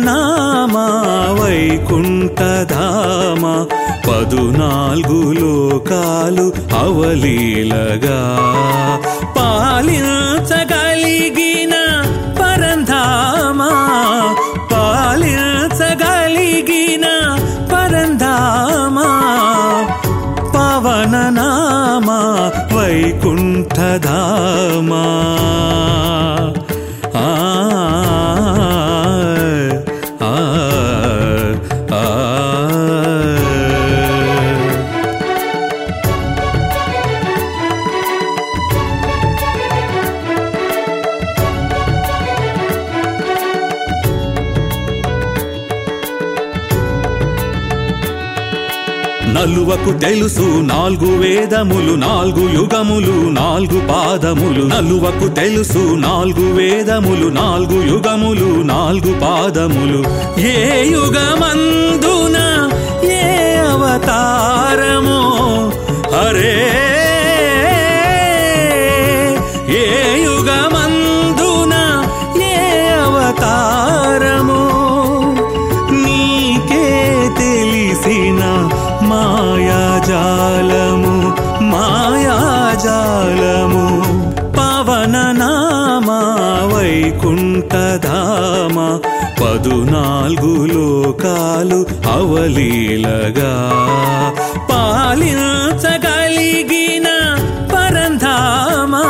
నామా వైకుంఠధామ పదునాలుగు లోకాలు అవలీలగా పాలించగలిగిన పరంధామా పాలించగలిగిన పరంధామా పవన నామా వైకుంఠధామా ఆ ఆ ఆ నలువకు తెలుసు నాలుగు వేదములు నాలుగు యుగములు నాలుగు పాదములు నలువకు తెలుసు నాలుగు వేదములు నాలుగు యుగములు నాలుగు పాదములు ఏ యుగమందున ఏ అవతారమో హరే ఏ యుగమందున ఏ అవతారమో నీకే తెలిసిన మాయాజాలము మాయాజాలము పవన నామా వైకుంఠధామ పదునాలుగు లోకాలు అవలీలగా పాలించగలిగిన పరంధామా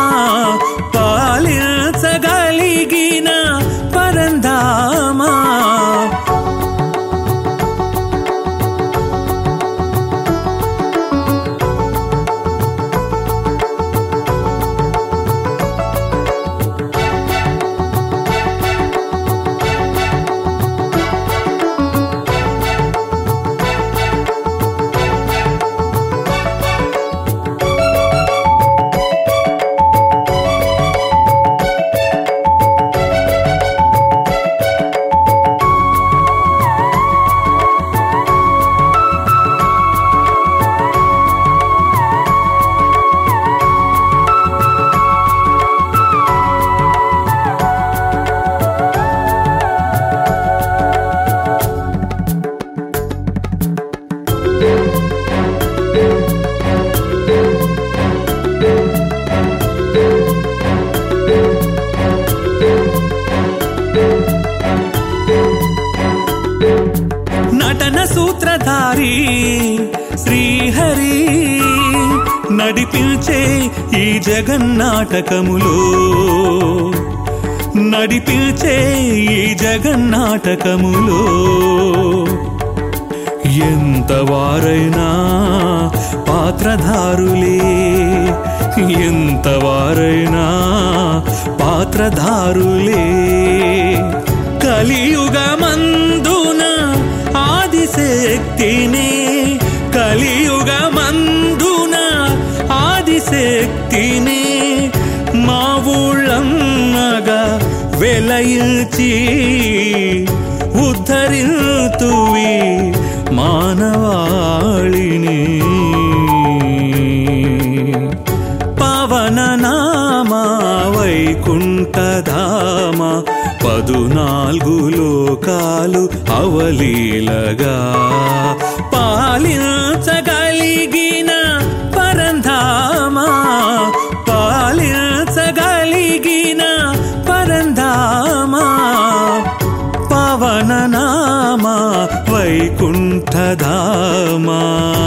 పాలించగలిగిన పరంధామా నటన సూత్రధారి శ్రీహరి నడిపించే ఈ జగన్నాటకములో నడిపించే ఈ జగన్నాటకములో ఎంత వారైనా పాత్రధారులే ఎంత వారైనా పాత్రధారులే కలియుగమందున ఆదిశక్తినే కలియుగమందున ఆదిశక్తినే మా ఊళ్ళమ్మగా వెలయిల్చి ఉద్ధరింతువి మానవాళిని పవన నామా వైకుంఠధామ పదునాలుగు లోకాలు అవలీలగా పాలించగలిగిన పరంధామా పాలించగలిగిన పరంధామా పవన నామా వైకుంఠధామా